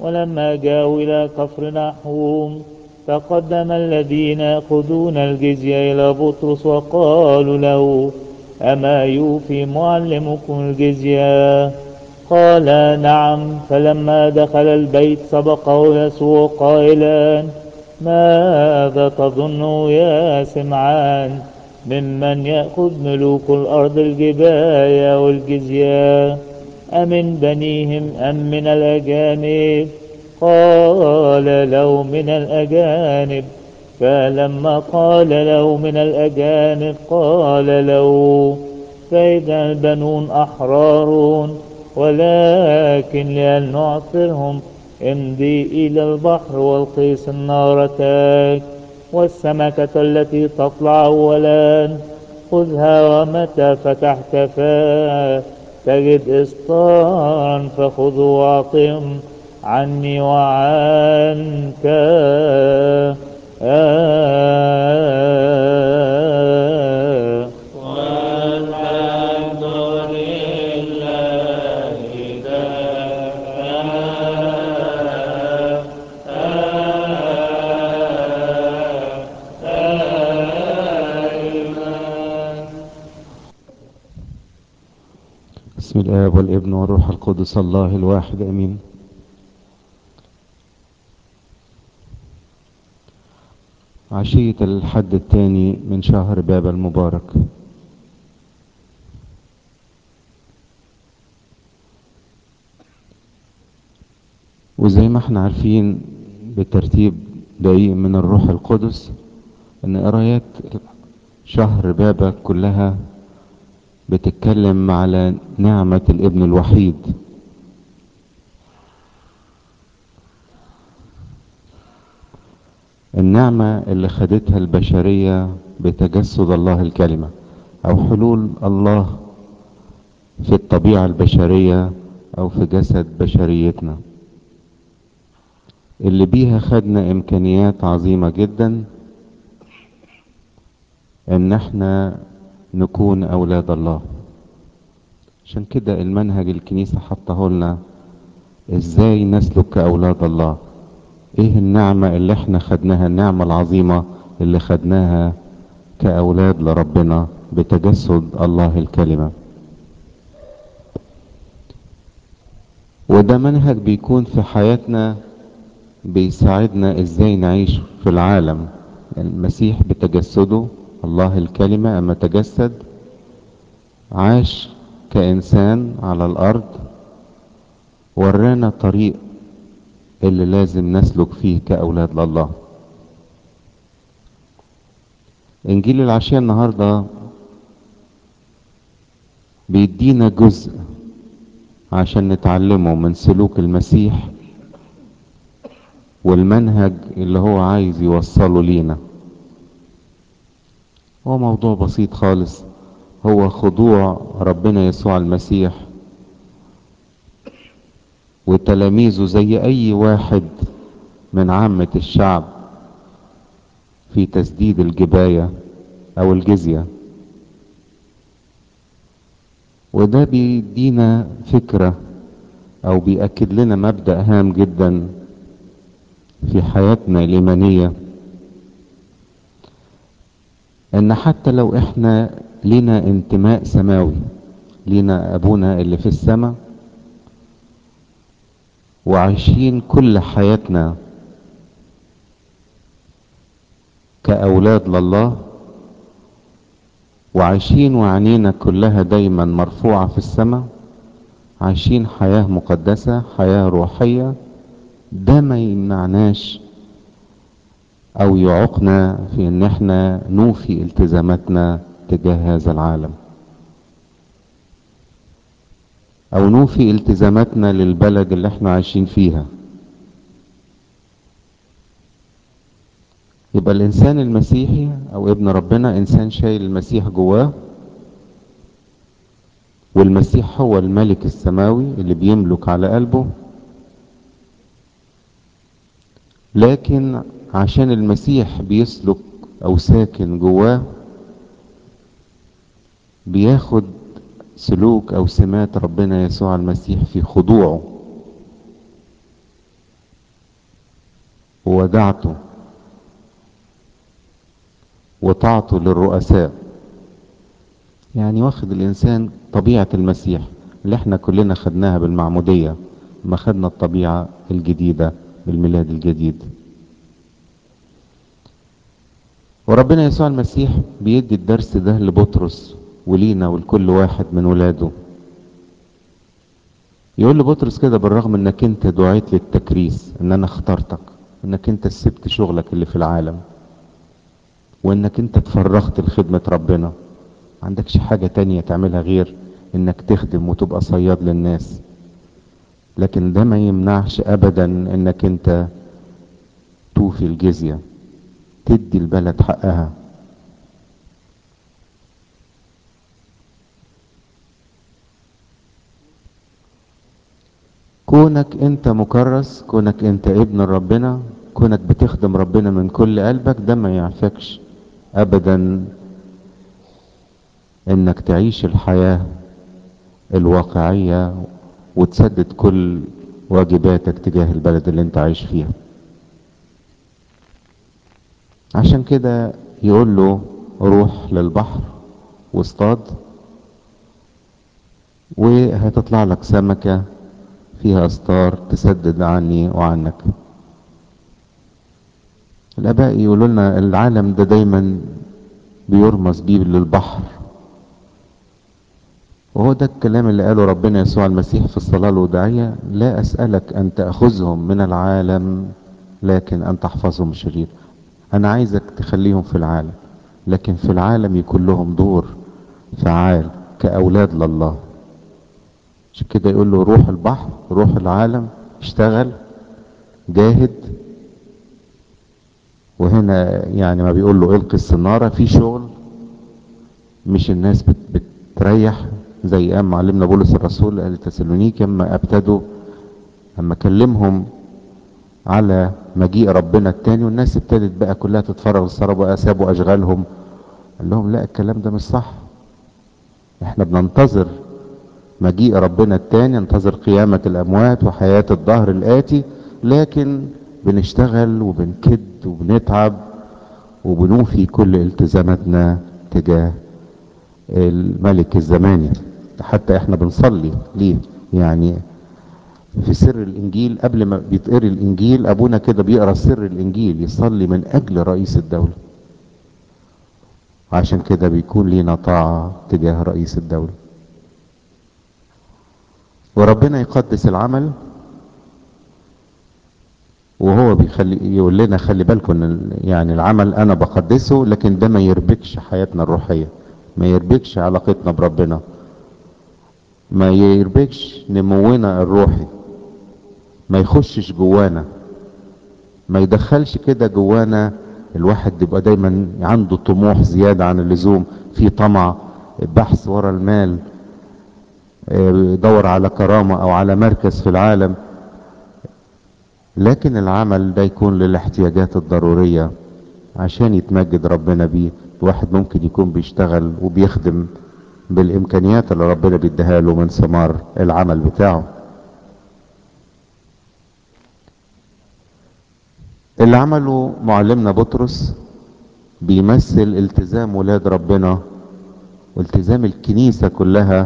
ولما جاءوا إلى كفر نحوم تقدم الذين يأخذون الجزية إلى بطرس وقالوا له أما يوفي معلمكم الجزية قال نعم فلما دخل البيت سبقه يسوع قائلا ماذا تظن يا سمعان ممن يأخذ ملوك الأرض الجباية والجزية أمن بنيهم أم من الأجانب قال له من الأجانب فلما قال له من الأجانب قال له فإذا البنون أحرار ولكن لأن نعثرهم امضي إلى البحر والقيس النار تاك والسمكة التي تطلع أولا خذها ومتى فتحت فاه تجد إسطارا فخذه واعطهم عني وعنك آه والحمد لله دائما بسم الآب والابن والروح القدس الله الواحد أمين عشية الحد الثاني من شهر باب المبارك وزي ما احنا عارفين بترتيب دقيق من الروح القدس ان قرايات شهر بابك كلها بتتكلم على نعمة الابن الوحيد النعمة اللي خدتها البشرية بتجسد الله الكلمة او حلول الله في الطبيعة البشرية او في جسد بشريتنا اللي بيها خدنا امكانيات عظيمة جدا ان احنا نكون اولاد الله عشان كده المنهج الكنيسة حطه لنا ازاي نسلك كاولاد الله ايه النعمة اللي احنا خدناها النعمة العظيمة اللي خدناها كاولاد لربنا بتجسد الله الكلمة وده منهج بيكون في حياتنا بيساعدنا ازاي نعيش في العالم المسيح بتجسده الله الكلمة اما تجسد عاش كإنسان على الأرض ورانا طريق اللي لازم نسلك فيه كأولاد لله إنجيل العشية النهاردة بيدينا جزء عشان نتعلمه من سلوك المسيح والمنهج اللي هو عايز يوصله لينا هو موضوع بسيط خالص هو خضوع ربنا يسوع المسيح وتلاميذه زي اي واحد من عامة الشعب في تسديد الجباية او الجزية وده بيدينا فكرة او بيأكد لنا مبدأ هام جدا في حياتنا الإيمانية ان حتى لو احنا لينا انتماء سماوي لينا ابونا اللي في السماء وعايشين كل حياتنا كأولاد لله وعايشين وعينينا كلها دايما مرفوعة في السماء عايشين حياة مقدسة حياة روحية ده ما يمنعناش او يعوقنا في ان احنا نوفي التزاماتنا تجاه هذا العالم او نوفي التزاماتنا للبلد اللي احنا عايشين فيها يبقى الانسان المسيحي او ابن ربنا انسان شايل المسيح جواه والمسيح هو الملك السماوي اللي بيملك على قلبه لكن عشان المسيح بيسلك او ساكن جواه بياخد سلوك او سمات ربنا يسوع المسيح في خضوعه وودعته وطاعته للرؤساء يعني واخد الإنسان طبيعة المسيح اللي احنا كلنا خدناها بالمعمودية ما خدنا الطبيعة الجديدة بالميلاد الجديد وربنا يسوع المسيح بيدي الدرس ده لبطرس ولينا ولكل واحد من ولاده يقول لبطرس كده بالرغم انك انت دعيت للتكريس ان انا اخترتك انك انت سبت شغلك اللي في العالم وانك انت اتفرغت لخدمة ربنا ما عندكش حاجة تانية تعملها غير انك تخدم وتبقى صياد للناس لكن ده ما يمنعش ابدا انك انت توفي الجزية تدي البلد حقها كونك انت مكرس كونك انت ابن ربنا كونك بتخدم ربنا من كل قلبك ده ما يعفكش ابدا انك تعيش الحياة الواقعية وتسدد كل واجباتك تجاه البلد اللي انت عايش فيها عشان كده يقول له روح للبحر واصطاد وهتطلع لك سمكة فيها استار تسدد عني وعنك الاباء يقولوا لنا العالم ده دايما بيرمز بيه للبحر وهو ده الكلام اللي قاله ربنا يسوع المسيح في الصلاة الوداعية لا أسألك أن تأخذهم من العالم لكن أن تحفظهم الشرير أنا عايزك تخليهم في العالم لكن في العالم يكون لهم دور فعال كأولاد لله عشان كده يقول له روح البحر روح العالم اشتغل جاهد وهنا يعني ما بيقول له القي السنارة في شغل مش الناس بت بتريح زي قام معلمنا بولس الرسول قال تسالونيك اما ابتدوا اما كلمهم على مجيء ربنا التاني والناس ابتدت بقى كلها تتفرغ للصلاة بقى سابوا اشغالهم قال لهم لا الكلام ده مش صح احنا بننتظر مجيء ربنا التاني ننتظر قيامة الاموات وحياة الظهر الاتي لكن بنشتغل وبنكد وبنتعب وبنوفي كل التزاماتنا تجاه الملك الزماني حتى احنا بنصلي ليه يعني في سر الانجيل قبل ما بيتقري الانجيل ابونا كده بيقرا سر الانجيل يصلي من اجل رئيس الدولة عشان كده بيكون لينا طاعة تجاه رئيس الدولة وربنا يقدس العمل وهو بيخلي يقول لنا خلي بالكم ان يعني العمل انا بقدسه لكن ده ما يربكش حياتنا الروحيه ما يربكش علاقتنا بربنا ما يربكش نمونا الروحي ما يخشش جوانا ما يدخلش كده جوانا الواحد يبقى دايما عنده طموح زيادة عن اللزوم في طمع بحث ورا المال يدور على كرامة او على مركز في العالم لكن العمل ده يكون للاحتياجات الضرورية عشان يتمجد ربنا بيه الواحد ممكن يكون بيشتغل وبيخدم بالامكانيات اللي ربنا بيديها له من ثمار العمل بتاعه اللي عمله معلمنا بطرس بيمثل التزام ولاد ربنا والتزام الكنيسة كلها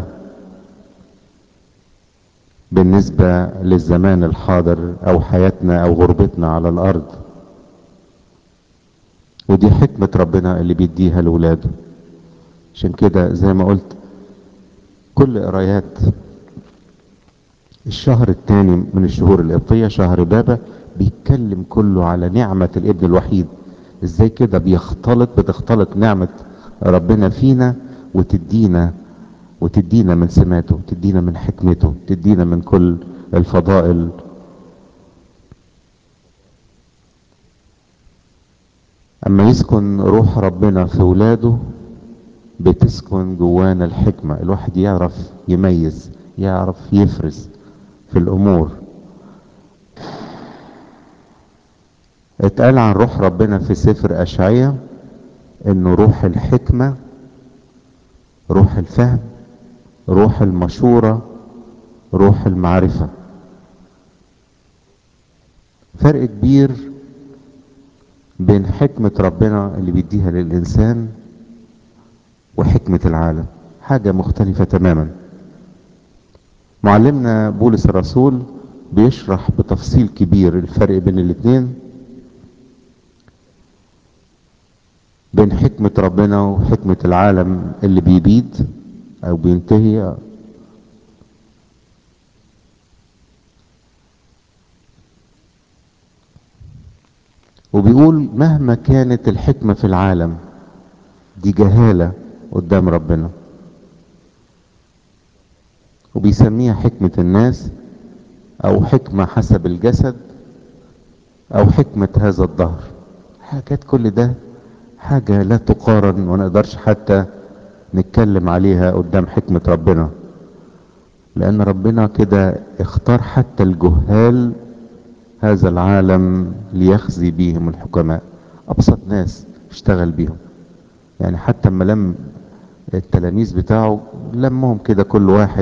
بالنسبة للزمان الحاضر او حياتنا او غربتنا على الارض ودي حكمة ربنا اللي بيديها لولاده عشان كده زي ما قلت كل قرايات الشهر الثاني من الشهور القبطية شهر بابا بيتكلم كله على نعمة الابن الوحيد ازاي كده بيختلط بتختلط نعمة ربنا فينا وتدينا وتدينا من سماته تدينا من حكمته تدينا من كل الفضائل اما يسكن روح ربنا في ولاده بتسكن جوانا الحكمة الواحد يعرف يميز يعرف يفرز في الامور اتقال عن روح ربنا في سفر اشعية انه روح الحكمة روح الفهم روح المشورة روح المعرفة فرق كبير بين حكمة ربنا اللي بيديها للإنسان وحكمة العالم حاجة مختلفة تماما معلمنا بولس الرسول بيشرح بتفصيل كبير الفرق بين الاتنين بين حكمة ربنا وحكمة العالم اللي بيبيد او بينتهي وبيقول مهما كانت الحكمة في العالم دي جهالة قدام ربنا وبيسميها حكمة الناس او حكمة حسب الجسد او حكمة هذا الدهر حاجات كل ده حاجة لا تقارن ونقدرش حتى نتكلم عليها قدام حكمة ربنا لان ربنا كده اختار حتى الجهال هذا العالم ليخزي بهم الحكماء ابسط ناس اشتغل بيهم يعني حتى اما لم التلاميذ بتاعه لمهم كده كل واحد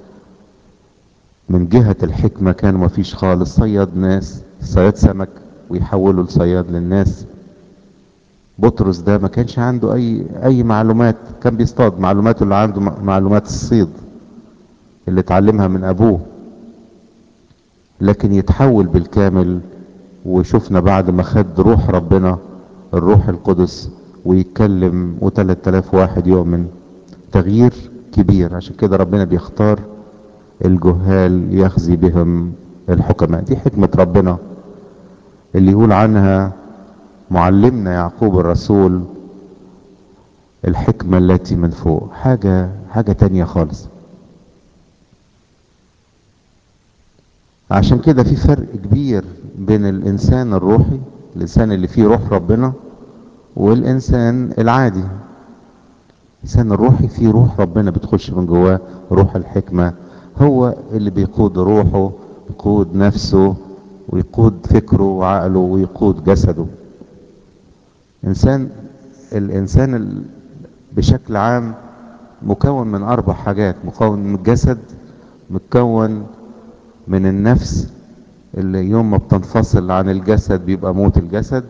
من جهة الحكمة كان مفيش خالص صياد ناس صياد سمك ويحولوا لصياد للناس بطرس ده ما كانش عنده اي اي معلومات كان بيصطاد معلوماته اللي عنده معلومات الصيد اللي اتعلمها من ابوه لكن يتحول بالكامل وشفنا بعد ما خد روح ربنا الروح القدس ويتكلم وثلاث الاف واحد يؤمن تغيير كبير عشان كده ربنا بيختار الجهال يخزي بهم الحكماء دي حكمة ربنا اللي يقول عنها معلمنا يعقوب الرسول الحكمة التي من فوق حاجة حاجة تانية خالص عشان كده في فرق كبير بين الانسان الروحي الانسان اللي فيه روح ربنا والانسان العادي الانسان الروحي فيه روح ربنا بتخش من جواه روح الحكمة هو اللي بيقود روحه يقود نفسه ويقود فكره وعقله ويقود جسده انسان الانسان ال- بشكل عام مكون من اربع حاجات مكون من الجسد متكون من النفس اللي يوم ما بتنفصل عن الجسد بيبقى موت الجسد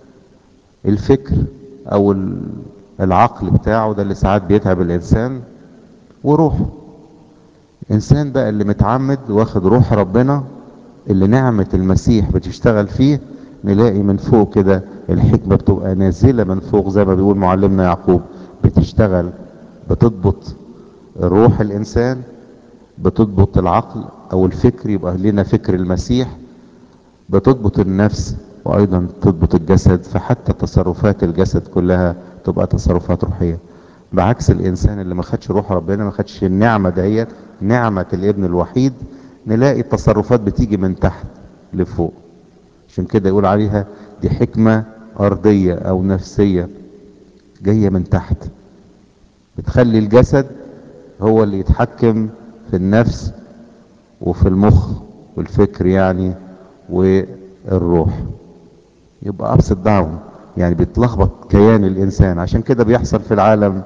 الفكر او ال- العقل بتاعه ده اللي ساعات بيتعب الانسان وروحه الانسان بقى اللي متعمد واخد روح ربنا اللي نعمة المسيح بتشتغل فيه نلاقي من فوق كده الحكمة بتبقى نازلة من فوق زي ما بيقول معلمنا يعقوب بتشتغل بتضبط روح الانسان بتضبط العقل او الفكر يبقى لنا فكر المسيح بتضبط النفس وايضا تضبط الجسد فحتى تصرفات الجسد كلها تبقى تصرفات روحية بعكس الانسان اللي ما خدش روح ربنا ما خدش النعمة دهيت نعمة الابن الوحيد نلاقي التصرفات بتيجي من تحت لفوق عشان كده يقول عليها دي حكمة ارضية او نفسية جاية من تحت بتخلي الجسد هو اللي يتحكم في النفس وفي المخ والفكر يعني والروح يبقى ابسط داون يعني بيتلخبط كيان الانسان عشان كده بيحصل في العالم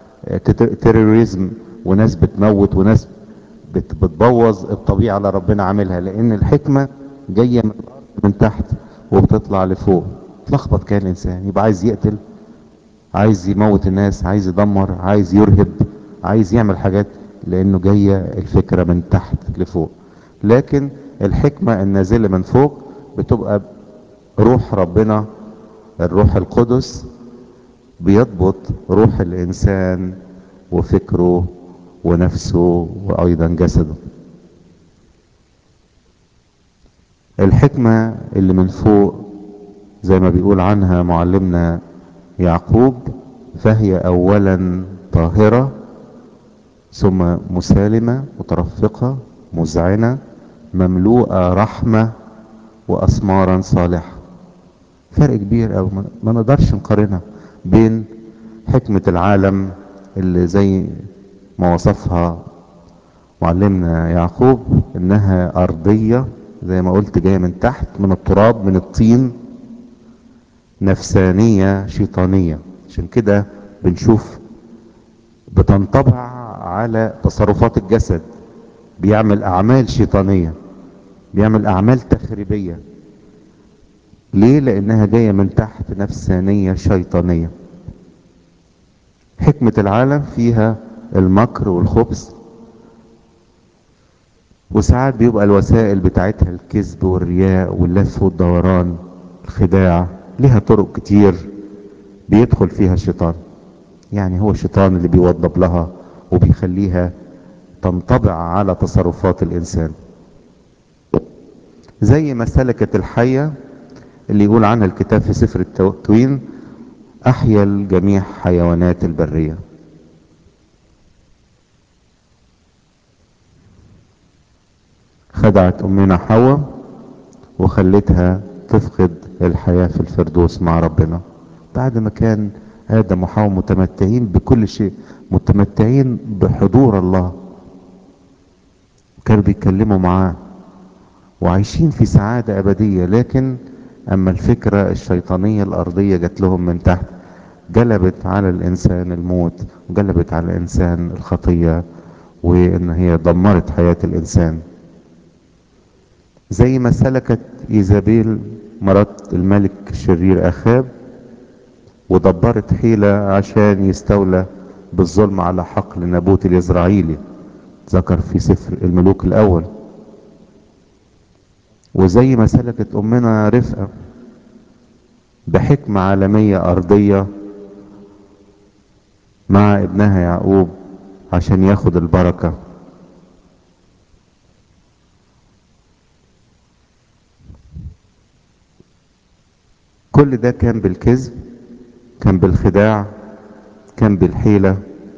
تيروريزم وناس بتموت وناس بت- بتبوظ الطبيعة اللي ربنا عاملها لان الحكمة جاية من الارض من تحت وبتطلع لفوق تلخبط كيان الانسان يبقى عايز يقتل عايز يموت الناس عايز يدمر عايز يرهب عايز يعمل حاجات لانه جاية الفكرة من تحت لفوق لكن الحكمة النازلة من فوق بتبقى روح ربنا الروح القدس بيضبط روح الانسان وفكره ونفسه وايضا جسده الحكمة اللي من فوق زي ما بيقول عنها معلمنا يعقوب فهي اولا طاهرة ثم مسالمة مترفقة مذعنة مملوءة رحمة واسمارا صالحة فرق كبير او ما نقدرش نقارنها بين حكمة العالم اللي زي ما وصفها معلمنا يعقوب انها ارضية زي ما قلت جاية من تحت من التراب من الطين نفسانية شيطانية عشان كده بنشوف بتنطبع على تصرفات الجسد بيعمل اعمال شيطانية بيعمل اعمال تخريبية ليه لانها جاية من تحت نفسانية شيطانية حكمة العالم فيها المكر والخبث وساعات بيبقى الوسائل بتاعتها الكذب والرياء واللف والدوران الخداع لها طرق كتير بيدخل فيها الشيطان يعني هو الشيطان اللي بيوضب لها وبيخليها تنطبع على تصرفات الانسان زي ما سلكت الحية اللي يقول عنها الكتاب في سفر التكوين احيا الجميع حيوانات البرية خدعت امنا حواء وخلتها تفقد الحياة في الفردوس مع ربنا بعد ما كان ادم وحواء متمتعين بكل شيء متمتعين بحضور الله كانوا بيتكلموا معاه وعايشين في سعادة ابدية لكن اما الفكرة الشيطانية الارضية جات لهم من تحت جلبت على الانسان الموت وجلبت على الانسان الخطية وان هي دمرت حياة الانسان زي ما سلكت ايزابيل مرات الملك الشرير اخاب ودبرت حيلة عشان يستولى بالظلم على حقل نابوت اليزرعيلي ذكر في سفر الملوك الاول وزي ما سلكت امنا رفقة بحكمة عالمية ارضية مع ابنها يعقوب عشان ياخد البركة كل ده كان بالكذب كان بالخداع كان بالحيلة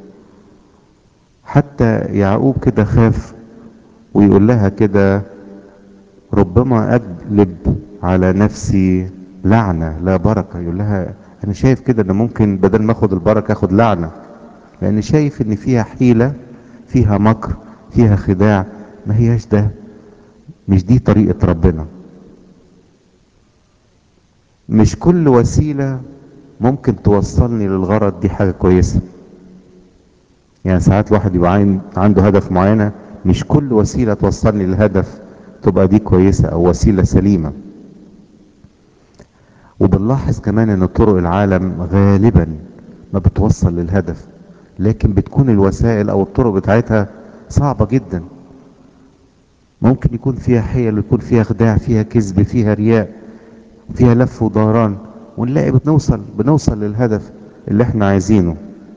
حتى يعقوب كده خاف ويقول لها كده ربما اجلب على نفسي لعنة لا بركة يقول لها انا شايف كده ان ممكن بدل ما اخد البركة اخد لعنة لان شايف ان فيها حيلة فيها مكر فيها خداع ما هياش ده مش دي طريقة ربنا مش كل وسيلة ممكن توصلني للغرض دي حاجة كويسة يعني ساعات الواحد يبقى عنده هدف معينة مش كل وسيلة توصلني للهدف تبقى دي كويسة او وسيلة سليمة وبنلاحظ كمان ان طرق العالم غالبا ما بتوصل للهدف لكن بتكون الوسائل او الطرق بتاعتها صعبة جدا ممكن يكون فيها حيل ويكون فيها خداع فيها كذب فيها رياء فيها لف ودوران ونلاقي بنوصل بنوصل للهدف اللي احنا عايزينه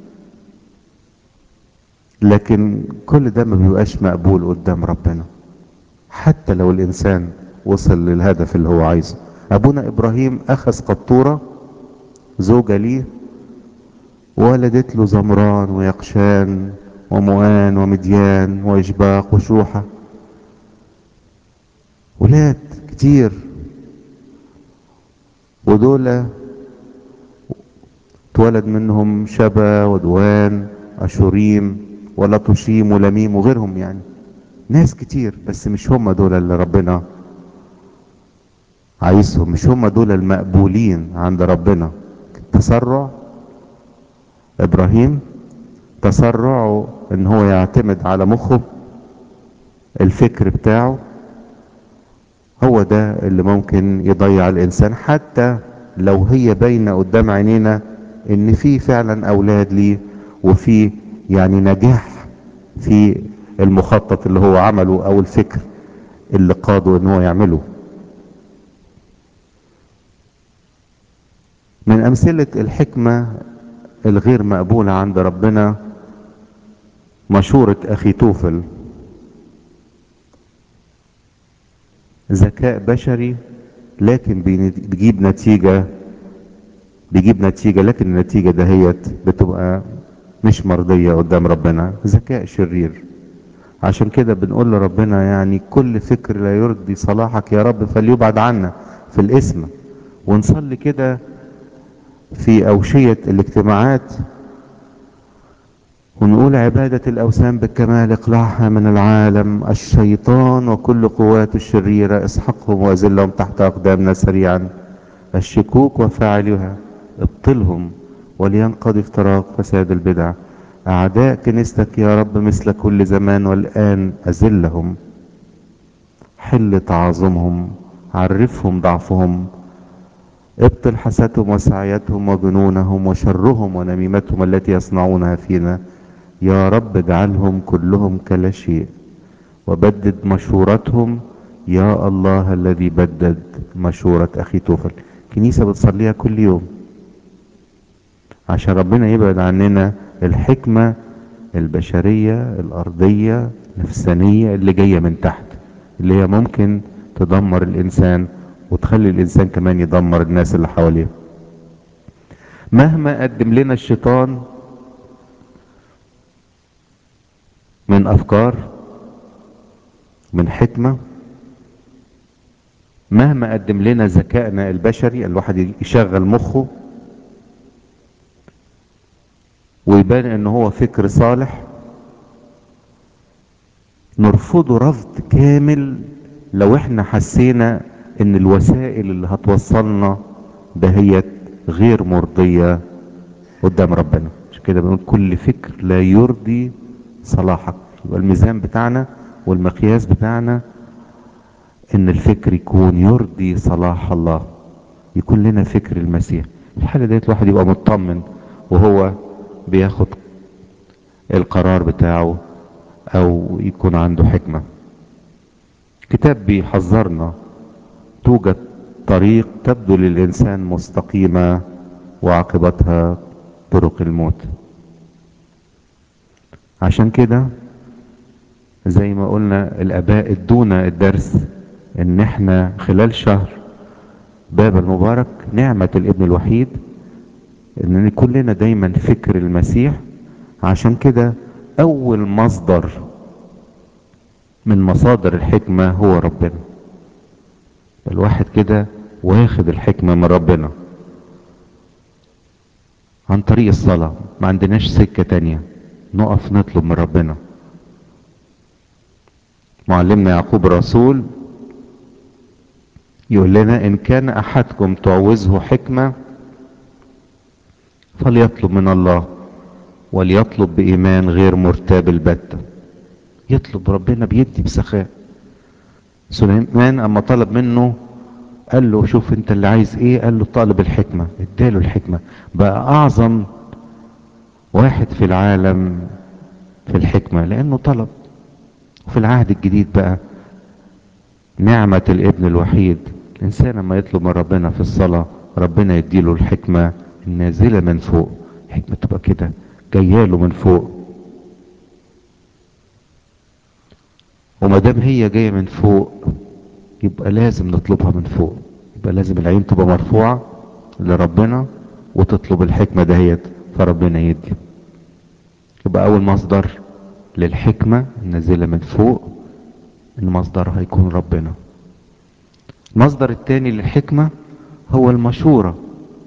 لكن كل ده ما بيبقاش مقبول قدام ربنا حتى لو الانسان وصل للهدف اللي هو عايزه ابونا ابراهيم اخذ قطورة زوجة ليه ولدت له زمران ويقشان ومؤان ومديان واشباق وشوحة ولاد كتير ودول اتولد منهم شبا ودوان اشوريم ولطشيم ولميم وغيرهم يعني ناس كتير بس مش هم دول اللي ربنا عايزهم مش هم دول المقبولين عند ربنا تسرع ابراهيم تسرعه ان هو يعتمد على مخه الفكر بتاعه هو ده اللي ممكن يضيع الانسان حتى لو هي باينه قدام عينينا ان في فعلا اولاد ليه وفي يعني نجاح في المخطط اللي هو عمله او الفكر اللي قاده ان هو يعمله من امثلة الحكمة الغير مقبولة عند ربنا مشورة اخي توفل ذكاء بشري لكن بيجيب نتيجة بيجيب نتيجة لكن النتيجة دهيت بتبقى مش مرضية قدام ربنا ذكاء شرير عشان كده بنقول لربنا يعني كل فكر لا يرضي صلاحك يا رب فليبعد عنا في الاسم ونصلي كده في أوشية الاجتماعات ونقول عبادة الأوثان بالكمال اقلعها من العالم الشيطان وكل قواته الشريرة اسحقهم وأذلهم تحت أقدامنا سريعا الشكوك وفاعلها ابطلهم ولينقضي افتراق فساد البدع أعداء كنيستك يا رب مثل كل زمان والآن أذلهم حل تعاظمهم عرفهم ضعفهم ابطل حسدهم وسعيتهم وجنونهم وشرهم ونميمتهم التي يصنعونها فينا يا رب اجعلهم كلهم كلا شيء وبدد مشورتهم يا الله الذي بدد مشورة أخي توفل كنيسة بتصليها كل يوم عشان ربنا يبعد عننا الحكمة البشرية الأرضية نفسانية اللي جاية من تحت اللي هي ممكن تدمر الإنسان وتخلي الإنسان كمان يدمر الناس اللي حواليه مهما قدم لنا الشيطان من أفكار من حكمة مهما قدم لنا ذكائنا البشري الواحد يشغل مخه ويبان ان هو فكر صالح نرفضه رفض كامل لو احنا حسينا ان الوسائل اللي هتوصلنا دهيت غير مرضية قدام ربنا عشان كده بنقول كل فكر لا يرضي صلاحك يبقى الميزان بتاعنا والمقياس بتاعنا ان الفكر يكون يرضي صلاح الله يكون لنا فكر المسيح في الحالة ديت الواحد يبقى مطمن وهو بياخد القرار بتاعه او يكون عنده حكمة كتاب بيحذرنا توجد طريق تبدو للإنسان مستقيمة وعاقبتها طرق الموت عشان كده زي ما قلنا الآباء ادونا الدرس ان احنا خلال شهر باب المبارك نعمة الابن الوحيد ان كلنا دايما فكر المسيح عشان كده اول مصدر من مصادر الحكمة هو ربنا الواحد كده واخد الحكمة من ربنا عن طريق الصلاة ما عندناش سكة تانية نقف نطلب من ربنا معلمنا يعقوب الرسول يقول لنا ان كان احدكم تعوزه حكمة فليطلب من الله وليطلب بإيمان غير مرتاب البتة يطلب ربنا بيدي بسخاء سليمان اما طلب منه قال له شوف انت اللي عايز ايه قال له طالب الحكمة اداله الحكمة بقى اعظم واحد في العالم في الحكمة لانه طلب وفي العهد الجديد بقى نعمة الابن الوحيد الانسان لما يطلب من ربنا في الصلاة ربنا يديله الحكمة النازلة من فوق الحكمة تبقى كده جاياله من فوق وما دام هي جايه من فوق يبقى لازم نطلبها من فوق يبقى لازم العين تبقى مرفوعه لربنا وتطلب الحكمه دهيت فربنا يدي يبقى اول مصدر للحكمه النازله من فوق المصدر هيكون ربنا المصدر الثاني للحكمه هو المشوره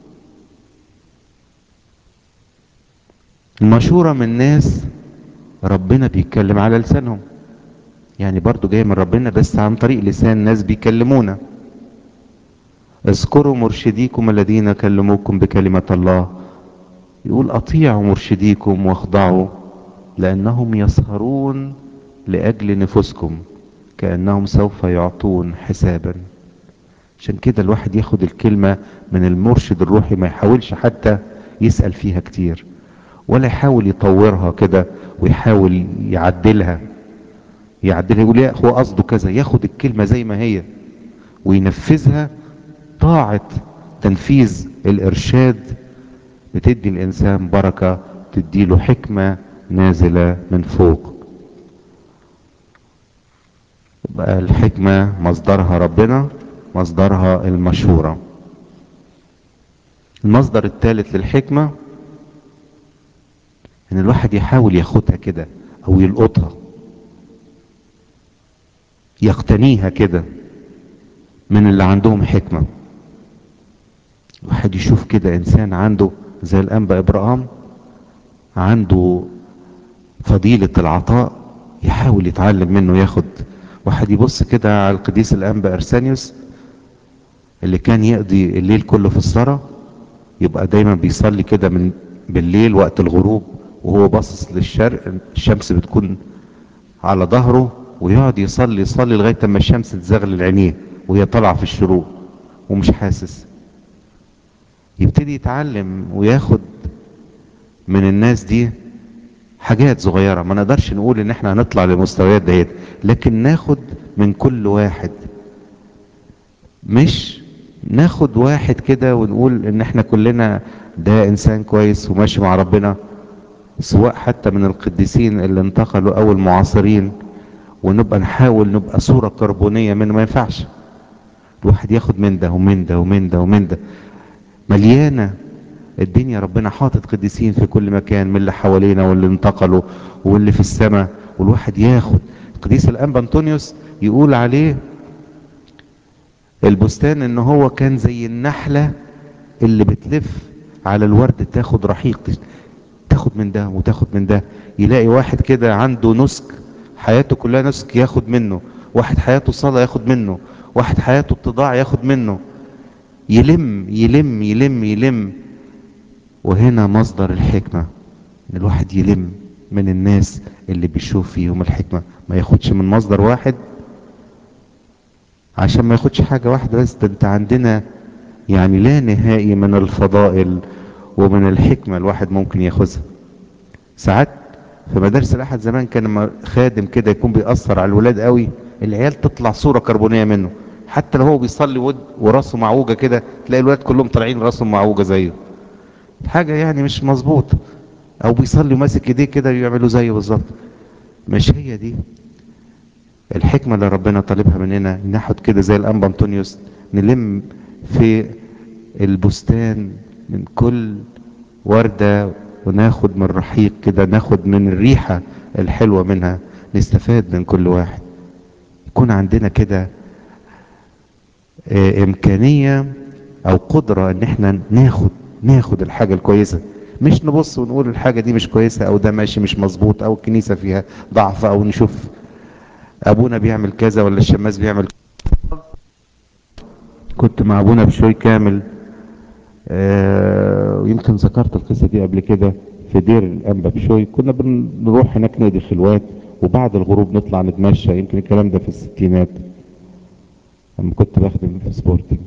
المشوره من ناس ربنا بيتكلم على لسانهم يعني برضو جاي من ربنا بس عن طريق لسان ناس بيكلمونا اذكروا مرشديكم الذين كلموكم بكلمة الله يقول اطيعوا مرشديكم واخضعوا لانهم يسهرون لاجل نفوسكم كانهم سوف يعطون حسابا عشان كده الواحد ياخد الكلمة من المرشد الروحي ما يحاولش حتى يسأل فيها كتير ولا يحاول يطورها كده ويحاول يعدلها يعدلها يقول يا هو قصده كذا ياخد الكلمة زي ما هي وينفذها طاعة تنفيذ الإرشاد بتدي الإنسان بركة تديله حكمة نازلة من فوق يبقى الحكمة مصدرها ربنا مصدرها المشورة المصدر الثالث للحكمة ان الواحد يحاول ياخدها كده او يلقطها يقتنيها كده من اللي عندهم حكمة واحد يشوف كده انسان عنده زي الانبا ابراهام عنده فضيلة العطاء يحاول يتعلم منه ياخد واحد يبص كده على القديس الانبا ارسانيوس اللي كان يقضي الليل كله في الصلاة يبقى دايما بيصلي كده من بالليل وقت الغروب وهو باصص للشرق الشمس بتكون على ظهره ويقعد يصلي يصلي لغايه اما الشمس تزغلل عينيه وهي طالعه في الشروق ومش حاسس يبتدي يتعلم وياخد من الناس دي حاجات صغيرة ما نقدرش نقول ان احنا هنطلع للمستويات ديت لكن ناخد من كل واحد مش ناخد واحد كده ونقول ان احنا كلنا ده انسان كويس وماشي مع ربنا سواء حتى من القديسين اللي انتقلوا او المعاصرين ونبقى نحاول نبقى صورة كربونية منه ما ينفعش الواحد ياخد من ده ومن ده ومن ده ومن ده مليانة الدنيا ربنا حاطط قديسين في كل مكان من اللي حوالينا واللي انتقلوا واللي في السماء والواحد ياخد قديس الانبا انطونيوس يقول عليه البستان ان هو كان زي النحلة اللي بتلف على الورد تاخد رحيق تاخد من ده وتاخد من ده يلاقي واحد كده عنده نسك حياته كلها نسك ياخد منه واحد حياته صلاة ياخد منه واحد حياته اتضاع ياخد منه يلم يلم يلم يلم وهنا مصدر الحكمة ان الواحد يلم من الناس اللي بيشوف فيهم الحكمة ما ياخدش من مصدر واحد عشان ما ياخدش حاجة واحدة بس ده انت عندنا يعني لا نهائي من الفضائل ومن الحكمة الواحد ممكن ياخذها ساعات في مدارس الاحد زمان كان لما خادم كده يكون بيأثر على الولاد قوي العيال تطلع صورة كربونية منه حتى لو هو بيصلي ود وراسه معوجة كده تلاقي الولاد كلهم طالعين راسهم معوجة زيه حاجة يعني مش مظبوط او بيصلي وماسك ايديه كده يعملوا زيه بالظبط مش هي دي الحكمة اللي ربنا طالبها مننا ناخد كده زي الانبا انطونيوس نلم في البستان من كل وردة وناخد من الرحيق كده ناخد من الريحة الحلوة منها نستفاد من كل واحد يكون عندنا كده اه امكانية او قدرة ان احنا ناخد ناخد الحاجة الكويسة مش نبص ونقول الحاجة دي مش كويسة او ده ماشي مش مظبوط او الكنيسة فيها ضعف او نشوف ابونا بيعمل كذا ولا الشماس بيعمل كنت مع ابونا بشوي كامل آه يمكن ذكرت القصة دي قبل كده في دير الانبا بشوي كنا بنروح هناك نادي خلوات وبعد الغروب نطلع نتمشى يمكن الكلام ده في الستينات لما كنت بخدم في سبورتنج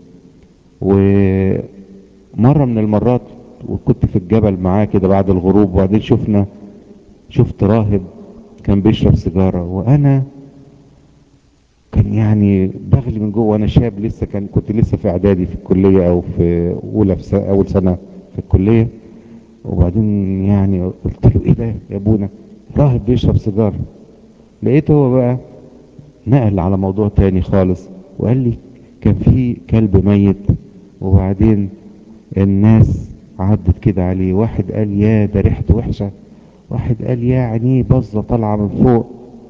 ومرة من المرات وكنت في الجبل معاه كده بعد الغروب وبعدين شفنا شفت راهب كان بيشرب سيجارة وانا كان يعني بغلي من جوه وانا شاب لسه كان كنت لسه في اعدادي في الكليه او في اولى في سنة اول سنه في الكليه وبعدين يعني قلت له ايه ده يا ابونا راهب بيشرب سيجاره لقيته هو بقى نقل على موضوع تاني خالص وقال لي كان في كلب ميت وبعدين الناس عدت كده عليه واحد قال يا ده ريحته وحشه واحد قال يا عينيه بظه طالعه من فوق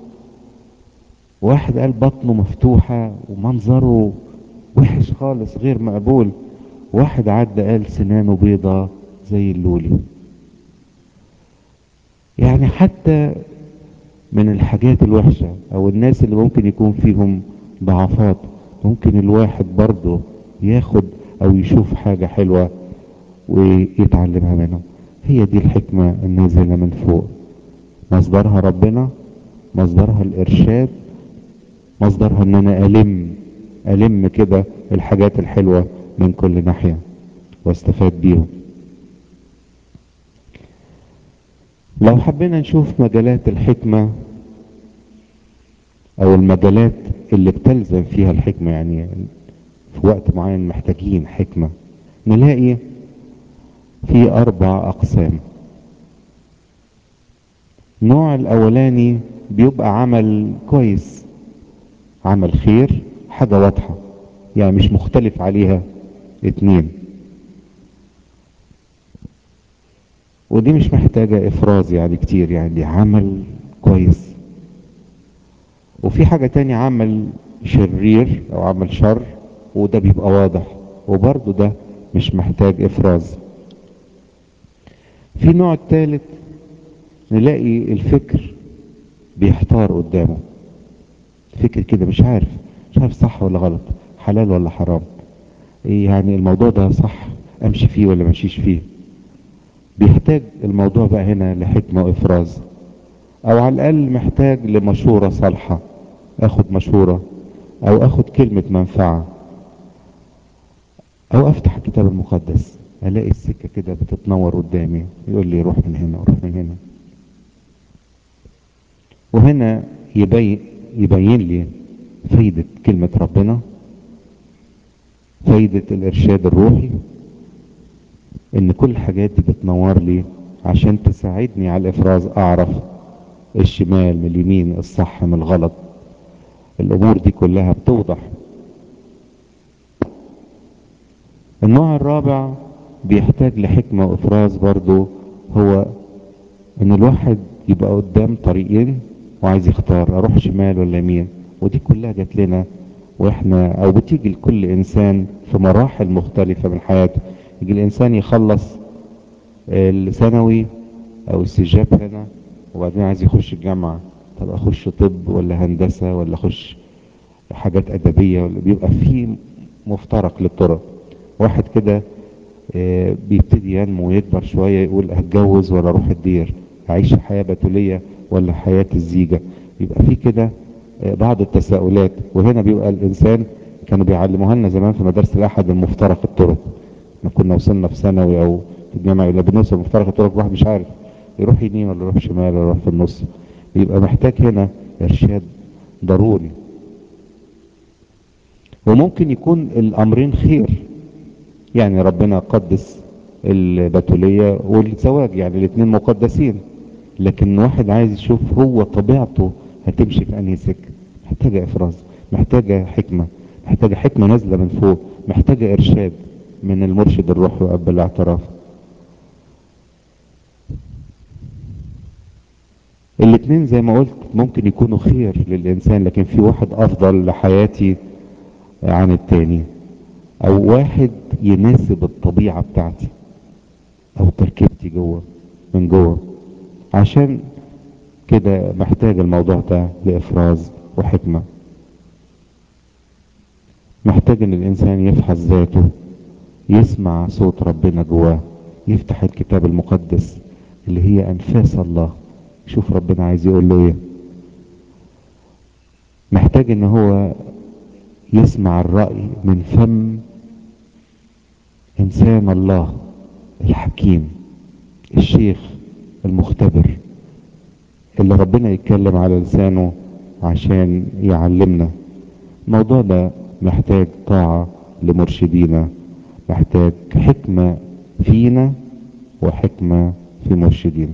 واحد قال بطنه مفتوحة ومنظره وحش خالص غير مقبول واحد عدى قال سنانه بيضة زي اللولي يعني حتى من الحاجات الوحشة او الناس اللي ممكن يكون فيهم ضعفات ممكن الواحد برضه ياخد او يشوف حاجة حلوة ويتعلمها منه هي دي الحكمة النازلة من فوق مصدرها ربنا مصدرها الارشاد مصدرها ان انا الم الم كده الحاجات الحلوة من كل ناحية واستفاد بيهم لو حبينا نشوف مجالات الحكمة او المجالات اللي بتلزم فيها الحكمة يعني في وقت معين محتاجين حكمة نلاقي في اربع اقسام النوع الاولاني بيبقى عمل كويس عمل خير حاجة واضحة يعني مش مختلف عليها اتنين ودي مش محتاجة افراز يعني كتير يعني دي عمل كويس وفي حاجة تاني عمل شرير او عمل شر وده بيبقى واضح وبرضه ده مش محتاج افراز في نوع التالت نلاقي الفكر بيحتار قدامه فكر كده مش عارف مش عارف صح ولا غلط حلال ولا حرام ايه يعني الموضوع ده صح امشي فيه ولا ماشيش فيه بيحتاج الموضوع بقى هنا لحكمة وافراز او على الاقل محتاج لمشورة صالحة اخد مشورة او اخد كلمة منفعة او افتح الكتاب المقدس الاقي السكه كده بتتنور قدامي يقول لي روح من هنا روح من هنا وهنا يبين يبين لي فايدة كلمة ربنا فايدة الإرشاد الروحي إن كل الحاجات دي بتنور لي عشان تساعدني على الإفراز أعرف الشمال من اليمين الصح من الغلط الأمور دي كلها بتوضح النوع الرابع بيحتاج لحكمة وإفراز برضو هو إن الواحد يبقى قدام طريقين وعايز يختار أروح شمال ولا يمين ودي كلها جات لنا واحنا او بتيجي لكل انسان في مراحل مختلفة من حياته يجي الانسان يخلص الثانوي او السجاب هنا وبعدين عايز يخش الجامعة طب اخش طب ولا هندسة ولا اخش حاجات ادبية ولا بيبقى في مفترق للطرق واحد كده بيبتدي ينمو ويكبر شوية يقول هتجوز ولا اروح الدير اعيش حياة بتولية ولا حياة الزيجة يبقى في كده بعض التساؤلات وهنا بيبقى الانسان كانوا بيعلموها لنا زمان في مدارس الاحد المفترق الطرق ما كنا وصلنا في ثانوي او في الجامعه ولا بنوصل مفترق الطرق واحد مش عارف يروح يمين ولا يروح شمال ولا يروح في النص يبقى محتاج هنا ارشاد ضروري وممكن يكون الامرين خير يعني ربنا قدس البتولية والزواج يعني الاثنين مقدسين لكن واحد عايز يشوف هو طبيعته هتمشي في انهي سكه محتاجه افراز محتاجه حكمه محتاجه حكمه نازله من فوق محتاجه ارشاد من المرشد الروحي واب الاعتراف الاثنين زي ما قلت ممكن يكونوا خير للانسان لكن في واحد افضل لحياتي عن التاني او واحد يناسب الطبيعه بتاعتي او تركيبتي جوه من جوه عشان كده محتاج الموضوع ده لإفراز وحكمة محتاج ان الانسان يفحص ذاته يسمع صوت ربنا جواه يفتح الكتاب المقدس اللي هي انفاس الله يشوف ربنا عايز يقول له ايه محتاج ان هو يسمع الرأي من فم انسان الله الحكيم الشيخ المختبر اللي ربنا يتكلم على لسانه عشان يعلمنا الموضوع ده محتاج طاعة لمرشدينا محتاج حكمة فينا وحكمة في مرشدينا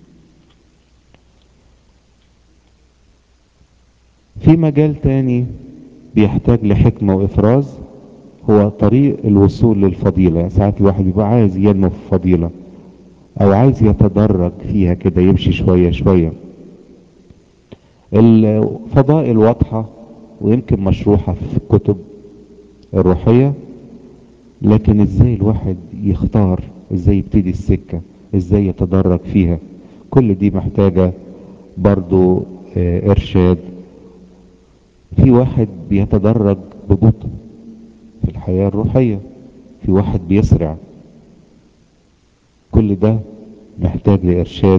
في مجال تاني بيحتاج لحكمة وإفراز هو طريق الوصول للفضيلة ساعات الواحد بيبقى عايز ينمو في فضيلة أو عايز يتدرج فيها كده يمشي شوية شوية الفضائل واضحة ويمكن مشروحة في الكتب الروحية لكن ازاي الواحد يختار ازاي يبتدي السكة ازاي يتدرج فيها كل دي محتاجة برضو اه ارشاد في واحد بيتدرج ببطء في الحياة الروحية في واحد بيسرع كل ده محتاج لإرشاد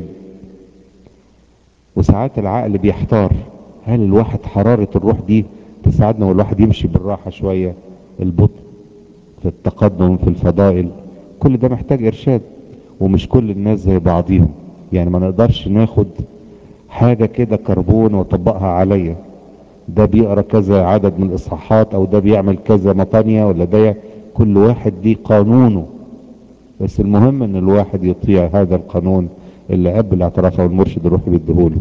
وساعات العقل بيحتار هل الواحد حرارة الروح دي تساعدنا والواحد يمشي بالراحة شوية البطء في التقدم في الفضائل كل ده محتاج إرشاد ومش كل الناس زي بعضيهم يعني ما نقدرش ناخد حاجة كده كربون وطبقها عليا ده بيقرا كذا عدد من الاصحاحات او ده بيعمل كذا مطانية ولا ده كل واحد دي قانونه بس المهم ان الواحد يطيع هذا القانون اللي اب الاعتراف او المرشد الروحي بيديهوله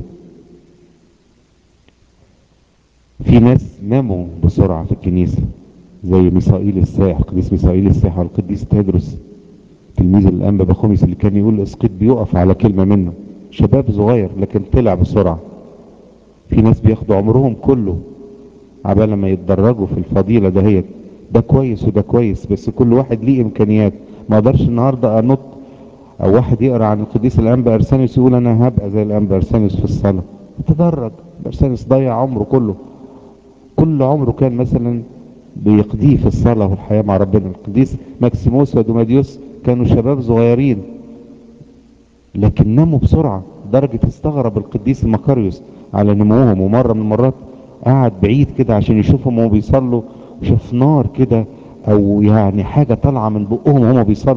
في ناس ناموا بسرعة في الكنيسة زي ميسائيل الساح القديس ميسائيل الساح والقديس تدرس تلميذ الانبا بخوميس اللي كان يقول اسقيط بيقف على كلمة منه شباب صغير لكن طلع بسرعة في ناس بياخدوا عمرهم كله عبال ما يتدرجوا في الفضيلة دهيت ده كويس وده كويس بس كل واحد ليه امكانيات ما اقدرش النهاردة انط او واحد يقرا عن القديس الانبا ارسانيوس يقول انا هبقى زي الانبا ارسانيوس في الصلاة تدرج ارسانيوس ضيع عمره كله كل عمره كان مثلا بيقضيه في الصلاة والحياة مع ربنا القديس ماكسيموس ودوماديوس كانوا شباب صغيرين لكن ناموا بسرعة درجة استغرب القديس المكاريوس على نموهم ومرة من المرات قعد بعيد كده عشان يشوفهم وهم بيصلوا وشاف نار كده او يعني حاجة طالعة من بقهم وهم بيصلوا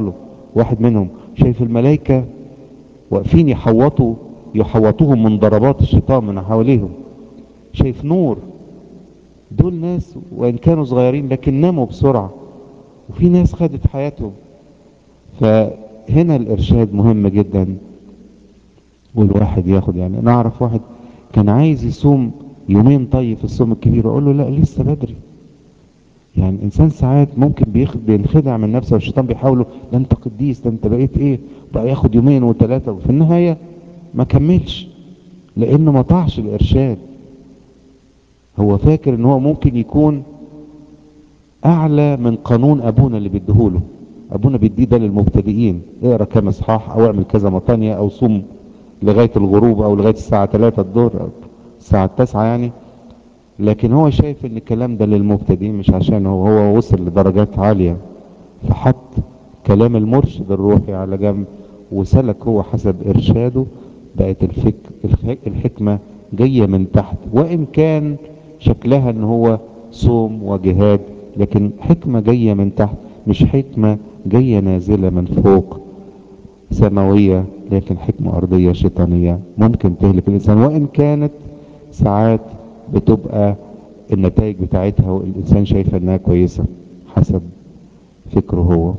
واحد منهم شايف الملائكة واقفين يحوطوا يحوطوهم من ضربات الشيطان من حواليهم شايف نور دول ناس وان كانوا صغيرين لكن ناموا بسرعة وفي ناس خدت حياتهم فهنا الارشاد مهم جدا والواحد ياخد يعني انا اعرف واحد كان عايز يصوم يومين طيب في الصوم الكبير اقول له لا لسه بدري يعني الانسان ساعات ممكن بيخ... بينخدع من نفسه والشيطان بيحاوله ده انت قديس ده انت بقيت ايه بقى ياخد يومين وثلاثة وفي النهاية ما كملش لانه ما طاعش الارشاد هو فاكر ان هو ممكن يكون اعلى من قانون ابونا اللي بيديهوله ابونا بيديه ده للمبتدئين اقرا كام اصحاح او اعمل كذا مطانية او صوم لغاية الغروب او لغاية الساعة 3 الظهر او الساعة 9 يعني لكن هو شايف ان الكلام ده للمبتدئين مش عشان هو هو وصل لدرجات عالية فحط كلام المرشد الروحي على جنب وسلك هو حسب ارشاده بقت الفك الحكمة جاية من تحت وان كان شكلها ان هو صوم وجهاد لكن حكمة جاية من تحت مش حكمة جاية نازلة من فوق سماوية لكن حكمة أرضية شيطانية ممكن تهلك الإنسان وإن كانت ساعات بتبقى النتائج بتاعتها والإنسان شايفها إنها كويسة حسب فكره هو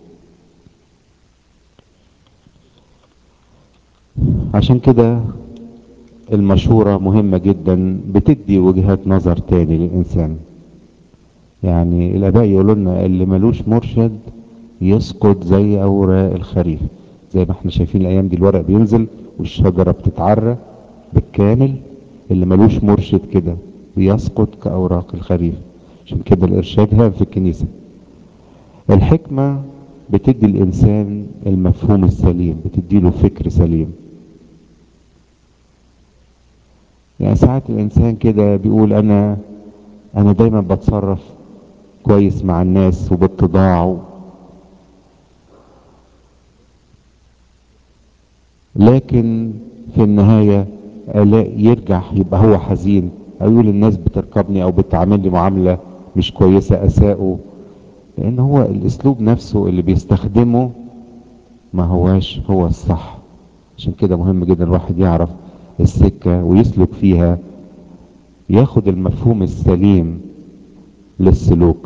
عشان كده المشورة مهمة جدا بتدي وجهات نظر تاني للإنسان يعني الآباء يقولوا لنا اللي ملوش مرشد يسقط زي أوراق الخريف زي ما احنا شايفين الأيام دي الورق بينزل والشجرة بتتعرى بالكامل اللي ملوش مرشد كده بيسقط كأوراق الخريف عشان كده الإرشاد هام في الكنيسة الحكمة بتدي الإنسان المفهوم السليم بتديله فكر سليم يعني ساعات الإنسان كده بيقول أنا أنا دايما بتصرف كويس مع الناس وباتضاع لكن في النهاية يرجع يبقى هو حزين أو يقول الناس بتركبني أو بتعاملني معاملة مش كويسة أساءه لأن هو الأسلوب نفسه اللي بيستخدمه ما هواش هو الصح عشان كده مهم جدا الواحد يعرف السكة ويسلك فيها ياخد المفهوم السليم للسلوك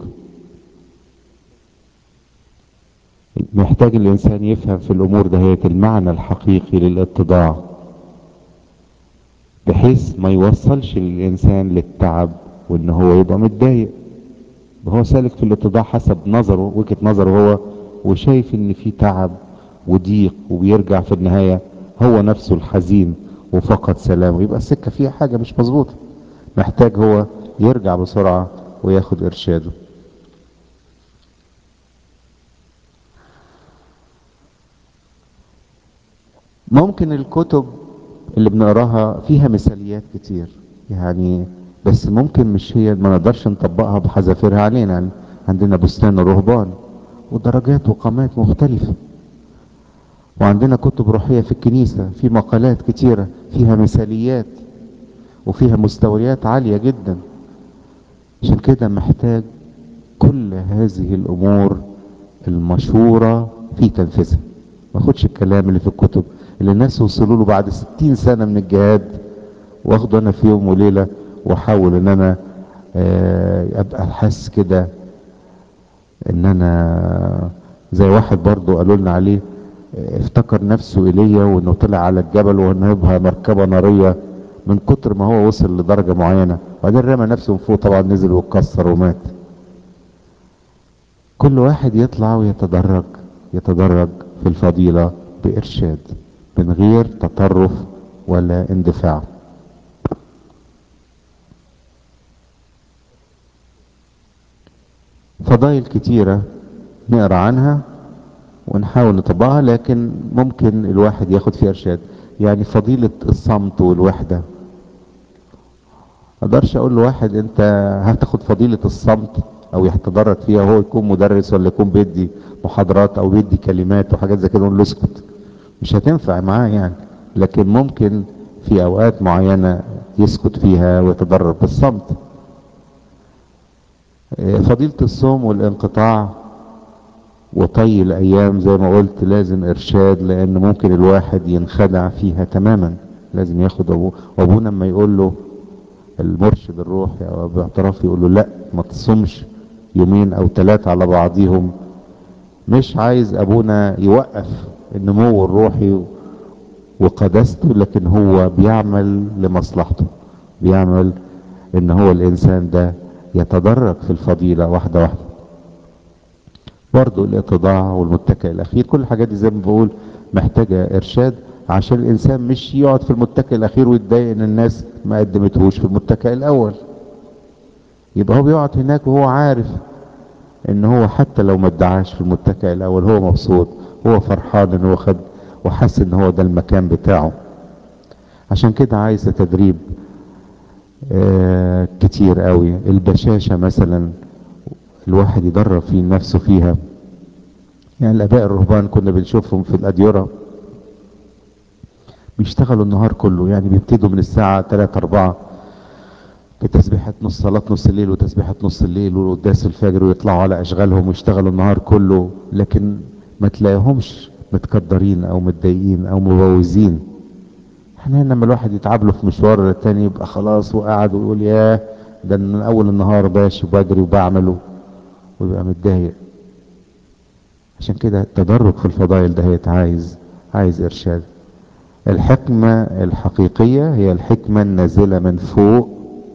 محتاج الإنسان يفهم في الأمور دهية المعنى الحقيقي للاتضاع بحيث ما يوصلش الإنسان للتعب وإن هو يبقى متضايق هو سالك في الاتضاع حسب نظره وجهة نظره هو وشايف إن في تعب وضيق وبيرجع في النهاية هو نفسه الحزين وفقد سلامه يبقى السكة فيها حاجة مش مظبوطة محتاج هو يرجع بسرعة وياخد إرشاده ممكن الكتب اللي بنقراها فيها مثاليات كتير يعني بس ممكن مش هي ما نقدرش نطبقها بحذافيرها علينا يعني عندنا بستان الرهبان ودرجات وقامات مختلفة وعندنا كتب روحية في الكنيسة في مقالات كتيرة فيها مثاليات وفيها مستويات عالية جدا عشان كده محتاج كل هذه الامور المشهورة في تنفيذها ما اخدش الكلام اللي في الكتب اللي الناس وصلوا له بعد ستين سنة من الجهاد واخده انا في يوم وليلة واحاول ان انا ابقى حاسس كده ان انا زي واحد برضو قالوا لنا عليه افتكر نفسه ايليا وانه طلع على الجبل وانه يبقى مركبة نارية من كتر ما هو وصل لدرجة معينة وبعدين رمى نفسه من فوق طبعا نزل واتكسر ومات كل واحد يطلع ويتدرج يتدرج في الفضيلة بإرشاد من غير تطرف ولا اندفاع فضائل كتيرة نقرا عنها ونحاول نطبقها لكن ممكن الواحد ياخد فيها ارشاد يعني فضيلة الصمت والوحدة اقدرش اقول لواحد انت هتاخد فضيلة الصمت او يتدرج فيها وهو يكون مدرس ولا يكون بيدي محاضرات او بيدي كلمات وحاجات زي كده نقول له اسكت مش هتنفع معاه يعني لكن ممكن في اوقات معينة يسكت فيها ويتدرب بالصمت فضيلة الصوم والانقطاع وطي الايام زي ما قلت لازم ارشاد لان ممكن الواحد ينخدع فيها تماما لازم ياخد ابوه وابونا لما يقول له المرشد الروحي او باعتراف يقول له لا ما تصومش يومين او ثلاثة على بعضيهم مش عايز ابونا يوقف النمو الروحي وقدسته لكن هو بيعمل لمصلحته بيعمل ان هو الانسان ده يتدرج في الفضيلة واحدة واحدة برضه الاتضاع والمتكئ الاخير كل الحاجات دي زي ما بقول محتاجة ارشاد عشان الانسان مش يقعد في المتكئ الاخير ويتضايق ان الناس ما قدمتهوش في المتكئ الاول يبقى هو بيقعد هناك وهو عارف ان هو حتى لو ما ادعاش في المتكئ الاول هو مبسوط هو فرحان ان هو خد وحس ان هو ده المكان بتاعه عشان كده عايزة تدريب آه كتير قوي البشاشة مثلا الواحد يدرب فيه نفسه فيها يعني الاباء الرهبان كنا بنشوفهم في الاديرة بيشتغلوا النهار كله يعني بيبتدوا من الساعة 3 4 بتسبيحة نص صلاة نص الليل وتسبيحة نص الليل وقداس الفجر ويطلعوا على اشغالهم ويشتغلوا النهار كله لكن ما تلاقيهمش متقدرين او متضايقين او مبوزين احنا لما الواحد يتعب له في مشوار التاني يبقى خلاص وقاعد ويقول ياه ده من اول النهار باش وبجري وبعمله ويبقى متضايق عشان كده التدرج في الفضائل ده عايز عايز ارشاد الحكمة الحقيقية هي الحكمة النازلة من فوق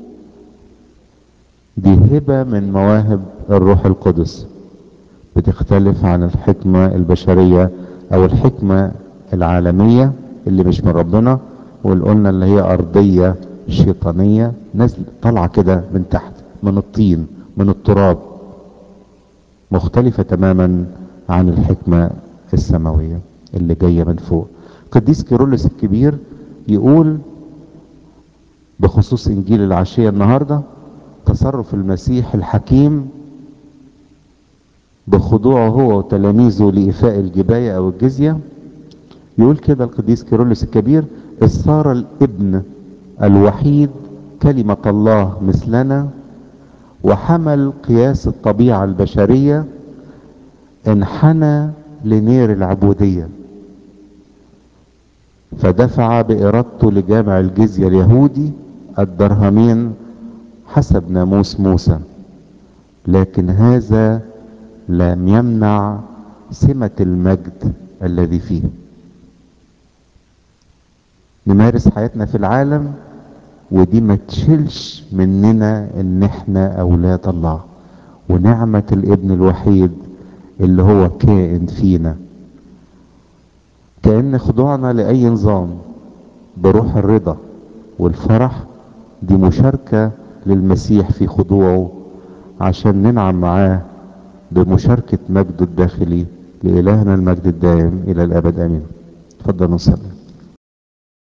دي هبة من مواهب الروح القدس بتختلف عن الحكمة البشرية او الحكمة العالمية اللي مش من ربنا واللي قلنا اللي هي ارضية شيطانية نازل طالعة كده من تحت من الطين من التراب مختلفة تماما عن الحكمة السماوية اللي جاية من فوق قديس كيرلس الكبير يقول بخصوص انجيل العشية النهاردة تصرف المسيح الحكيم بخضوعه هو وتلاميذه لإيفاء الجباية أو الجزية يقول كده القديس كيرلس الكبير إذ صار الابن الوحيد كلمة الله مثلنا وحمل قياس الطبيعة البشرية انحنى لنير العبودية فدفع بإرادته لجامع الجزية اليهودي الدرهمين حسب ناموس موسى لكن هذا لم يمنع سمة المجد الذي فيه نمارس حياتنا في العالم ودي ما تشيلش مننا ان احنا اولاد الله ونعمة الابن الوحيد اللي هو كائن فينا كأن خضوعنا لأي نظام بروح الرضا والفرح دي مشاركة للمسيح في خضوعه عشان ننعم معاه بمشاركة مجده الداخلي لإلهنا المجد الدائم إلى الأبد آمين تفضل نصلي